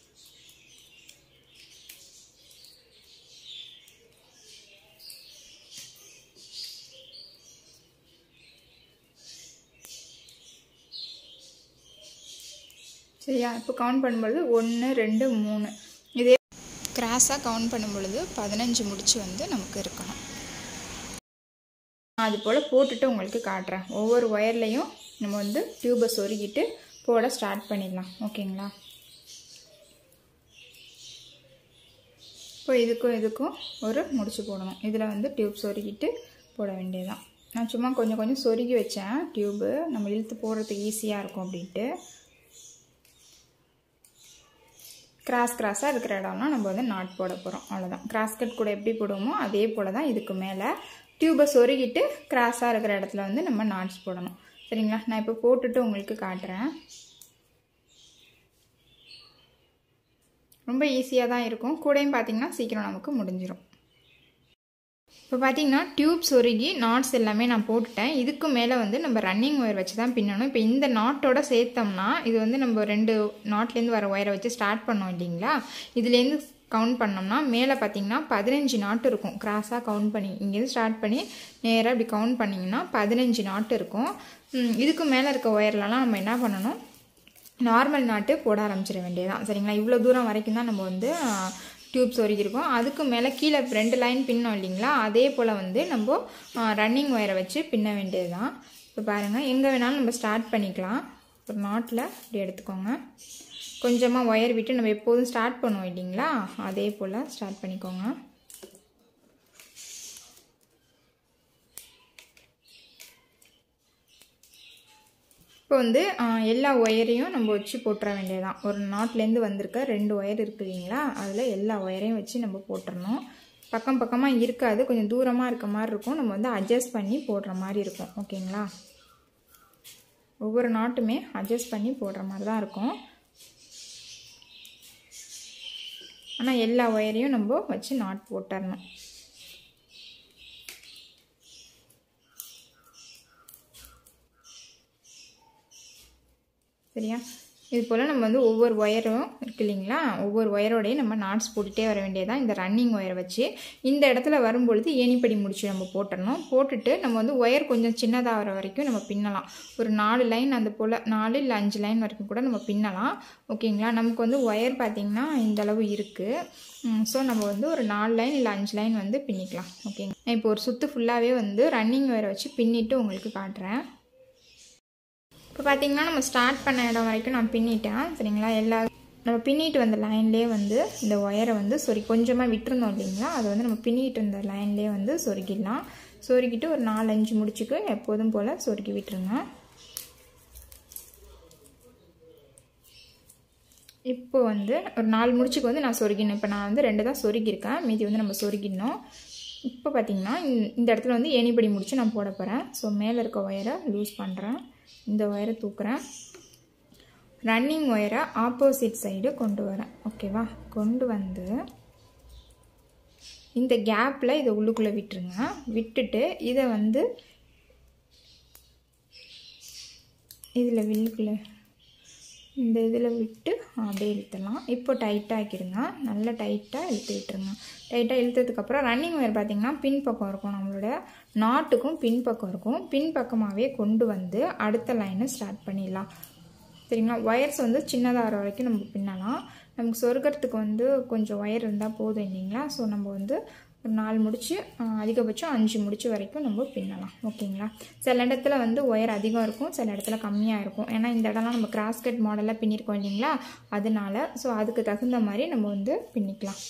சரியா இப்போ கவுண்ட் பண்ணும்பொழுது ஒன்று ரெண்டு மூணு இதே கிராஸாக கவுண்ட் பண்ணும் பொழுது பதினஞ்சு முடிச்சு வந்து நமக்கு இருக்கணும் அது போல் போட்டுட்டு உங்களுக்கு காட்டுறேன் ஒவ்வொரு ஒயர்லேயும் நம்ம வந்து டியூபை சொருகிட்டு போட ஸ்டார்ட் பண்ணிடலாம் ஓகேங்களா இப்போ இதுக்கும் இதுக்கும் ஒரு முடிச்சு போடணும் இதில் வந்து டியூப் சொருகிட்டு போட வேண்டியதுதான் நான் சும்மா கொஞ்சம் கொஞ்சம் சொருகி வச்சேன் டியூபு நம்ம இழுத்து போடுறதுக்கு ஈஸியாக இருக்கும் அப்படின்ட்டு கிராஸ் கிராஸாக இருக்கிற இடம்லாம் நம்ம வந்து நாட் போட போகிறோம் அவ்வளோதான் கிராஸ் கட் கூட எப்படி போடுவோமோ அதே போல் தான் இதுக்கு மேலே டியூபை சொருகிட்டு கிராஸாக இருக்கிற இடத்துல வந்து நம்ம நாட்ஸ் போடணும் சரிங்களா நான் இப்போ போட்டுட்டு உங்களுக்கு காட்டுறேன் ரொம்ப ஈஸியாக தான் இருக்கும் கூடையும் பார்த்தீங்கன்னா சீக்கிரம் நமக்கு முடிஞ்சிடும் இப்போ பார்த்தீங்கன்னா டியூப் சொருகி நாட்ஸ் எல்லாமே நான் போட்டுட்டேன் இதுக்கு மேலே வந்து நம்ம ரன்னிங் ஒயர் வச்சு தான் பின்னணும் இப்போ இந்த நாட்டோட சேர்த்தோம்னா இது வந்து நம்ம ரெண்டு நாட்லேருந்து வர ஒயரை வச்சு ஸ்டார்ட் பண்ணோம் இல்லைங்களா இதுலேருந்து கவுண்ட் பண்ணோம்னா மேலே பார்த்தீங்கன்னா பதினஞ்சு நாட்டு இருக்கும் கிராஸாக கவுண்ட் பண்ணி இங்கேருந்து ஸ்டார்ட் பண்ணி நேராக இப்படி கவுண்ட் பண்ணிங்கன்னா பதினஞ்சு நாட்டு இருக்கும் இதுக்கு மேலே இருக்க ஒயர்லலாம் நம்ம என்ன பண்ணணும் நார்மல் நாட்டு போட ஆரம்பிச்சிட வேண்டியதான் சரிங்களா இவ்வளோ தூரம் வரைக்கும் தான் நம்ம வந்து டியூப் சொருகிருக்கோம் அதுக்கு மேலே கீழே ரெண்டு லைன் பின்னோம் இல்லைங்களா அதே போல் வந்து நம்ம ரன்னிங் ஒயரை வச்சு பின்ன வேண்டியது தான் இப்போ பாருங்கள் எங்கே வேணாலும் நம்ம ஸ்டார்ட் பண்ணிக்கலாம் ஒரு நாட்டில் இப்படி எடுத்துக்கோங்க கொஞ்சமாக ஒயர் விட்டு நம்ம எப்போதும் ஸ்டார்ட் பண்ணுவோம் இல்லைங்களா அதே போல் ஸ்டார்ட் பண்ணிக்கோங்க இப்போ வந்து எல்லா ஒயரையும் நம்ம வச்சு போட்டுற வேண்டியதான் ஒரு நாட்லேருந்து வந்திருக்க ரெண்டு ஒயர் இருக்கு இல்லைங்களா அதில் எல்லா ஒயரையும் வச்சு நம்ம போட்டுறணும் பக்கம் பக்கமாக இருக்காது கொஞ்சம் தூரமாக இருக்க மாதிரி இருக்கும் நம்ம வந்து அட்ஜஸ்ட் பண்ணி போடுற மாதிரி இருக்கும் ஓகேங்களா ஒவ்வொரு நாட்டுமே அட்ஜஸ்ட் பண்ணி போடுற மாதிரி தான் இருக்கும் ஆனால் எல்லா ஒயரையும் நம்ம வச்சு நாட் போட்டுறணும் சரியா இது போல் நம்ம வந்து ஒவ்வொரு ஒயரும் இருக்கு இல்லைங்களா ஒவ்வொரு ஒயரோடையும் நம்ம நாட்ஸ் போட்டுகிட்டே வர வேண்டியதான் இந்த ரன்னிங் ஒயரை வச்சு இந்த இடத்துல வரும்பொழுது ஏணிப்படி முடிச்சு நம்ம போட்டுடணும் போட்டுட்டு நம்ம வந்து ஒயர் கொஞ்சம் சின்னதாகிற வரைக்கும் நம்ம பின்னலாம் ஒரு நாலு லைன் அந்த போல் நாலு இல்லை அஞ்சு லைன் வரைக்கும் கூட நம்ம பின்னலாம் ஓகேங்களா நமக்கு வந்து ஒயர் பார்த்திங்கன்னா இந்த அளவு இருக்குது ஸோ நம்ம வந்து ஒரு நாலு லைன் இல்லை அஞ்சு லைன் வந்து பின்னிக்கலாம் ஓகேங்க இப்போ ஒரு சுற்று ஃபுல்லாகவே வந்து ரன்னிங் ஒயரை வச்சு பின்னிட்டு உங்களுக்கு காட்டுறேன் இப்போ பார்த்தீங்கன்னா நம்ம ஸ்டார்ட் பண்ண இடம் வரைக்கும் நான் பின்னிட்டேன் சரிங்களா எல்லா நம்ம பின்னிட்டு வந்த லைன்லேயே வந்து இந்த ஒயரை வந்து சொறி கொஞ்சமாக விட்டுருந்தோம் இல்லைங்களா அதை வந்து நம்ம பின்னிட்டு இருந்த லைன்லேயே வந்து சொருகிடலாம் சொருகிட்டு ஒரு நாலஞ்சு முடிச்சுக்கு எப்போதும் போல் சொருகி விட்டுருங்க இப்போ வந்து ஒரு நாலு முடிச்சுக்கு வந்து நான் சொருகினேன் இப்போ நான் வந்து ரெண்டு தான் சொருகியிருக்கேன் மீதி வந்து நம்ம சொருகிடணும் இப்போ பார்த்தீங்கன்னா இந்த இடத்துல வந்து ஏணிப்படி முடிச்சு நான் போட போகிறேன் ஸோ மேலே இருக்க ஒயரை லூஸ் பண்ணுறேன் இந்த ஒயரை தூக்குறேன் ரன்னிங் ஒயரை ஆப்போசிட் சைடு கொண்டு வரேன் ஓகேவா கொண்டு வந்து இந்த கேப்பில் இதை உள்ளுக்குள்ளே விட்டுருங்க விட்டுட்டு இதை வந்து இதில் வில்லுக்குள்ளே இந்த இதில் விட்டு அப்படியே இழுத்துடலாம் இப்போ டைட்டாக ஆக்கிடுங்க நல்லா டைட்டாக இழுத்து விட்டுருங்க டைட்டாக இழுத்ததுக்கப்புறம் ரன்னிங் ஒயர் பார்த்திங்கன்னா பின் பக்கம் இருக்கும் நம்மளோட நாட்டுக்கும் பின் பக்கம் இருக்கும் பின் பக்கமாகவே கொண்டு வந்து அடுத்த லைனை ஸ்டார்ட் பண்ணிடலாம் சரிங்களா ஒயர்ஸ் வந்து சின்னதாக வரைக்கும் நம்ம பின்னலாம் நமக்கு சொருகிறதுக்கு வந்து கொஞ்சம் ஒயர் இருந்தால் போதும் இல்லைங்களா ஸோ நம்ம வந்து ஒரு நாலு முடிச்சு அதிகபட்சம் அஞ்சு முடிச்சு வரைக்கும் நம்ம பின்னலாம் ஓகேங்களா சில இடத்துல வந்து ஒயர் அதிகம் இருக்கும் சில இடத்துல கம்மியாக இருக்கும் ஏன்னா இந்த இடம்லாம் நம்ம கிராஸ்கட் மாடலாக பின்னிருக்கோம் இல்லைங்களா அதனால ஸோ அதுக்கு தகுந்த மாதிரி நம்ம வந்து பின்னிக்கலாம்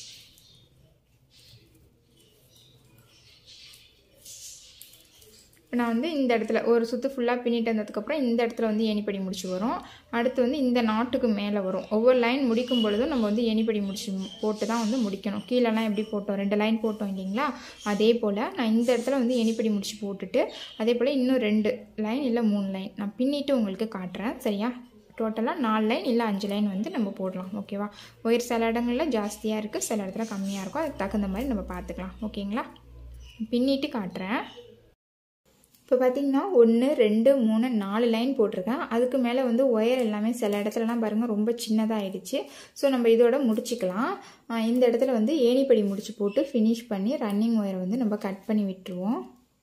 இப்போ நான் வந்து இந்த இடத்துல ஒரு சுற்று ஃபுல்லாக பின்னிட்டு வந்ததுக்கப்புறம் இந்த இடத்துல வந்து ஏணிப்படி முடிச்சு வரும் அடுத்து வந்து இந்த நாட்டுக்கு மேலே வரும் ஒவ்வொரு லைன் முடிக்கும் பொழுதும் நம்ம வந்து ஏணிப்படி முடிச்சு போட்டு தான் வந்து முடிக்கணும் கீழெல்லாம் எப்படி போட்டோம் ரெண்டு லைன் போட்டோம் இல்லைங்களா அதே போல் நான் இந்த இடத்துல வந்து ஏணிப்படி முடிச்சு போட்டுட்டு அதே போல் இன்னும் ரெண்டு லைன் இல்லை மூணு லைன் நான் பின்னிட்டு உங்களுக்கு காட்டுறேன் சரியா டோட்டலாக நாலு லைன் இல்லை அஞ்சு லைன் வந்து நம்ம போடலாம் ஓகேவா ஒயர் சில இடங்களில் ஜாஸ்தியாக இருக்குது சில இடத்துல கம்மியாக இருக்கும் அதுக்கு தகுந்த மாதிரி நம்ம பார்த்துக்கலாம் ஓகேங்களா பின்னிட்டு காட்டுறேன் இப்போ பார்த்திங்கன்னா ஒன்று ரெண்டு மூணு நாலு லைன் போட்டிருக்கேன் அதுக்கு மேலே வந்து ஒயர் எல்லாமே சில இடத்துலலாம் பாருங்கள் ரொம்ப சின்னதாக ஆயிடுச்சு ஸோ நம்ம இதோட முடிச்சுக்கலாம் இந்த இடத்துல வந்து ஏணிப்படி முடிச்சு போட்டு ஃபினிஷ் பண்ணி ரன்னிங் ஒயரை வந்து நம்ம கட் பண்ணி விட்டுருவோம்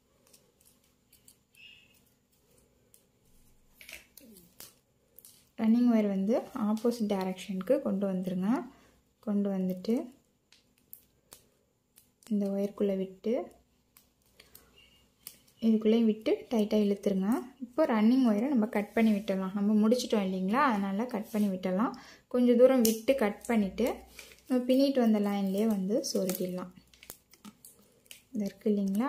ரன்னிங் ஒயர் வந்து ஆப்போசிட் டைரக்ஷனுக்கு கொண்டு வந்துருங்க கொண்டு வந்துட்டு இந்த ஒயருக்குள்ளே விட்டு இதுக்குள்ளேயும் விட்டு டைட்டாக இழுத்துருங்க இப்போ ரன்னிங் ஒயரை நம்ம கட் பண்ணி விட்டுடலாம் நம்ம முடிச்சிட்டோம் இல்லைங்களா அதனால் கட் பண்ணி விட்டுடலாம் கொஞ்சம் தூரம் விட்டு கட் பண்ணிவிட்டு நம்ம பின்னிட்டு வந்த லைன்லேயே வந்து சொருகிடலாம் இது இருக்குது இல்லைங்களா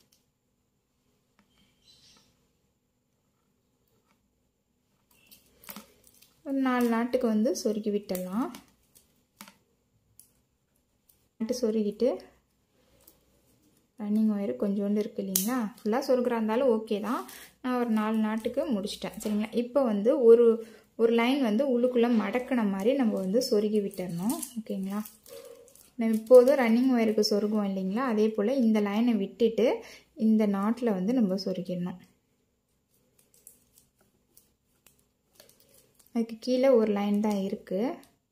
ஒரு நாலு நாட்டுக்கு வந்து சொருகி விட்டுடலாம் நாட்டு சொருகிட்டு ரன்னிங் ஒயர் கொஞ்சோண்டு இருக்குது இல்லைங்களா ஃபுல்லாக சொருகிறா இருந்தாலும் ஓகே தான் நான் ஒரு நாலு நாட்டுக்கு முடிச்சிட்டேன் சரிங்களா இப்போ வந்து ஒரு ஒரு லைன் வந்து உள்ளுக்குள்ளே மடக்கின மாதிரி நம்ம வந்து சொருகி விட்டுறணும் ஓகேங்களா நம்ம இப்போதும் ரன்னிங் ஒயருக்கு சொருகுவோம் இல்லைங்களா அதே போல் இந்த லைனை விட்டுட்டு இந்த நாட்டில் வந்து நம்ம சொருகிடணும் அதுக்கு கீழே ஒரு லைன் தான் இருக்குது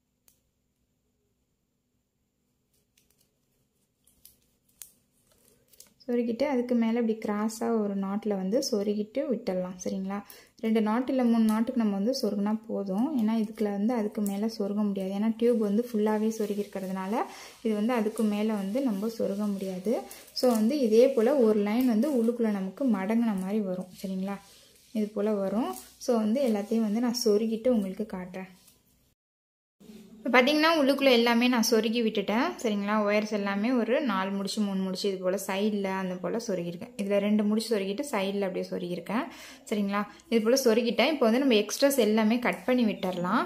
சொருகிட்டு அதுக்கு மேலே இப்படி கிராஸாக ஒரு நாட்டில் வந்து சொருகிட்டு விட்டுடலாம் சரிங்களா ரெண்டு நாட்டு இல்லை மூணு நாட்டுக்கு நம்ம வந்து சொருகினா போதும் ஏன்னா இதுக்குள்ள வந்து அதுக்கு மேலே சொருக முடியாது ஏன்னா டியூப் வந்து ஃபுல்லாகவே சொருகி இருக்கிறதுனால இது வந்து அதுக்கு மேலே வந்து நம்ம சொருக முடியாது ஸோ வந்து இதே போல் ஒரு லைன் வந்து உள்ளுக்குள்ளே நமக்கு மடங்கின மாதிரி வரும் சரிங்களா இது போல் வரும் ஸோ வந்து எல்லாத்தையும் வந்து நான் சொருகிட்டு உங்களுக்கு காட்டுறேன் இப்போ பார்த்தீங்கன்னா உள்ளுக்குள்ளே எல்லாமே நான் சொருகி விட்டுட்டேன் சரிங்களா ஒயர்ஸ் எல்லாமே ஒரு நாலு முடிச்சு மூணு முடிச்சு இது போல் சைடில் அந்த போல் சொருகிருக்கேன் இதில் ரெண்டு முடிச்சு சொருகிட்டு சைடில் அப்படியே சொருகிருக்கேன் சரிங்களா இது போல் சொருகிட்டேன் இப்போ வந்து நம்ம எக்ஸ்ட்ராஸ் எல்லாமே கட் பண்ணி விட்டுறலாம்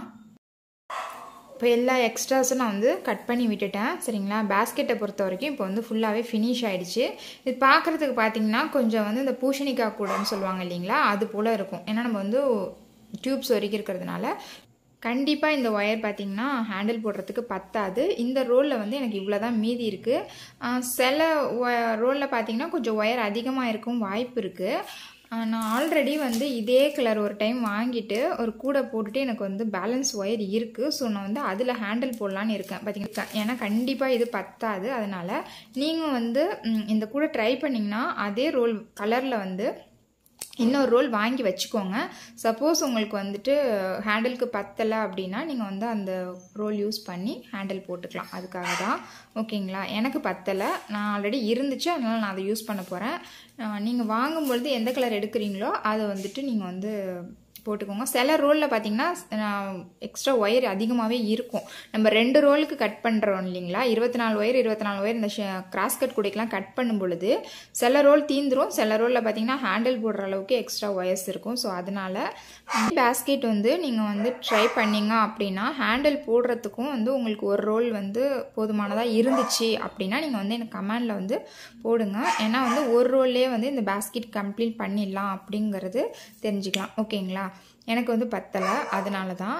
இப்போ எல்லா எக்ஸ்ட்ராஸும் நான் வந்து கட் பண்ணி விட்டுட்டேன் சரிங்களா பேஸ்கெட்டை பொறுத்த வரைக்கும் இப்போ வந்து ஃபுல்லாகவே ஃபினிஷ் ஆகிடுச்சு இது பார்க்குறதுக்கு பார்த்தீங்கன்னா கொஞ்சம் வந்து இந்த பூஷணிக்காய் கூடன்னு சொல்லுவாங்க இல்லைங்களா அது போல் இருக்கும் ஏன்னா நம்ம வந்து டியூப்ஸ் வரைக்கும் இருக்கிறதுனால கண்டிப்பாக இந்த ஒயர் பார்த்திங்கன்னா ஹேண்டில் போடுறதுக்கு பத்தாது இந்த ரோலில் வந்து எனக்கு இவ்வளோ தான் மீதி இருக்குது சில ரோலில் பார்த்தீங்கன்னா கொஞ்சம் ஒயர் அதிகமாக இருக்கும் வாய்ப்பு இருக்குது நான் ஆல்ரெடி வந்து இதே கலர் ஒரு டைம் வாங்கிட்டு ஒரு கூடை போட்டுட்டு எனக்கு வந்து பேலன்ஸ் ஒயர் இருக்குது ஸோ நான் வந்து அதில் ஹேண்டில் போடலான்னு இருக்கேன் பார்த்தீங்கன்னா ஏன்னா கண்டிப்பாக இது பத்தாது அதனால் நீங்கள் வந்து இந்த கூடை ட்ரை பண்ணிங்கன்னா அதே ரோல் கலரில் வந்து இன்னொரு ரோல் வாங்கி வச்சுக்கோங்க சப்போஸ் உங்களுக்கு வந்துட்டு ஹேண்டிலுக்கு பத்தலை அப்படின்னா நீங்கள் வந்து அந்த ரோல் யூஸ் பண்ணி ஹேண்டில் போட்டுக்கலாம் அதுக்காக தான் ஓகேங்களா எனக்கு பத்தலை நான் ஆல்ரெடி இருந்துச்சு அதனால் நான் அதை யூஸ் பண்ண போகிறேன் நீங்கள் வாங்கும்பொழுது எந்த கலர் எடுக்கிறீங்களோ அதை வந்துட்டு நீங்கள் வந்து போட்டுக்கோங்க சில ரோலில் பார்த்தீங்கன்னா எக்ஸ்ட்ரா ஒயர் அதிகமாகவே இருக்கும் நம்ம ரெண்டு ரோலுக்கு கட் பண்ணுறோம் இல்லைங்களா இருபத்தி நாலு ஒயர் இருபத்தி நாலு ஒயர் இந்த கிராஸ் கட் கூடைக்கெலாம் கட் பண்ணும் பொழுது சில ரோல் தீந்துரும் சில ரோலில் பார்த்தீங்கன்னா ஹேண்டில் போடுற அளவுக்கு எக்ஸ்ட்ரா ஒயர்ஸ் இருக்கும் ஸோ அதனால் பேஸ்கெட் வந்து நீங்கள் வந்து ட்ரை பண்ணிங்க அப்படின்னா ஹேண்டில் போடுறதுக்கும் வந்து உங்களுக்கு ஒரு ரோல் வந்து போதுமானதாக இருந்துச்சு அப்படின்னா நீங்கள் வந்து எனக்கு கமெண்டில் வந்து போடுங்க ஏன்னா வந்து ஒரு ரோல்லே வந்து இந்த பேஸ்கெட் கம்ப்ளீட் பண்ணிடலாம் அப்படிங்கிறது தெரிஞ்சுக்கலாம் ஓகேங்களா எனக்கு வந்து பத்தலை அதனால தான்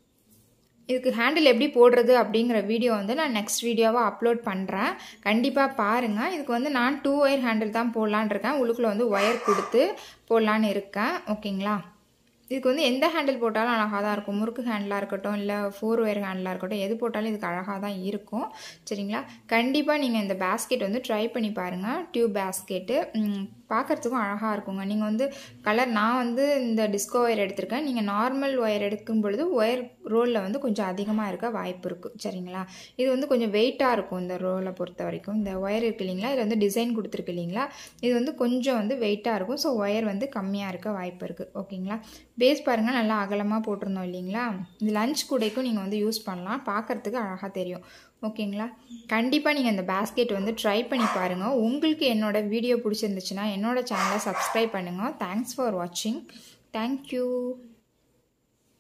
இதுக்கு ஹேண்டில் எப்படி போடுறது அப்படிங்கிற வீடியோ வந்து நான் நெக்ஸ்ட் வீடியோவாக அப்லோட் பண்ணுறேன் கண்டிப்பாக பாருங்கள் இதுக்கு வந்து நான் டூ ஒயர் ஹேண்டில் தான் போடலான் இருக்கேன் உள்ளுக்குள்ளே வந்து ஒயர் கொடுத்து போடலான்னு இருக்கேன் ஓகேங்களா இதுக்கு வந்து எந்த ஹேண்டில் போட்டாலும் அழகாக தான் இருக்கும் முறுக்கு ஹேண்டிலாக இருக்கட்டும் இல்லை ஃபோர் ஒயர் ஹேண்டிலாக இருக்கட்டும் எது போட்டாலும் இதுக்கு அழகாக தான் இருக்கும் சரிங்களா கண்டிப்பாக நீங்கள் இந்த பேஸ்கெட் வந்து ட்ரை பண்ணி பாருங்கள் டியூப் பேஸ்கெட்டு பார்க்குறதுக்கும் அழகாக இருக்குங்க நீங்கள் வந்து கலர் நான் வந்து இந்த டிஸ்கோ ஒயர் எடுத்திருக்கேன் நீங்கள் நார்மல் ஒயர் எடுக்கும் பொழுது ஒயர் ரோலில் வந்து கொஞ்சம் அதிகமாக இருக்க வாய்ப்பு இருக்குது சரிங்களா இது வந்து கொஞ்சம் வெயிட்டாக இருக்கும் இந்த ரோலை பொறுத்த வரைக்கும் இந்த ஒயர் இருக்கு இல்லைங்களா இதில் வந்து டிசைன் கொடுத்துருக்கு இல்லைங்களா இது வந்து கொஞ்சம் வந்து வெயிட்டாக இருக்கும் ஸோ ஒயர் வந்து கம்மியாக இருக்க வாய்ப்பு இருக்குது ஓகேங்களா பேஸ் பாருங்கள் நல்லா அகலமாக போட்டிருந்தோம் இல்லைங்களா இது லஞ்ச் கூடைக்கும் நீங்கள் வந்து யூஸ் பண்ணலாம் பார்க்குறதுக்கு அழகாக தெரியும் ஓகேங்களா கண்டிப்பாக நீங்கள் இந்த பேஸ்கெட் வந்து ட்ரை பண்ணி பாருங்கள் உங்களுக்கு என்னோட வீடியோ பிடிச்சிருந்துச்சுன்னா என்னோட சேனலை சப்ஸ்கிரைப் பண்ணுங்கள் தேங்க்ஸ் ஃபார் வாட்சிங் தேங்க்யூ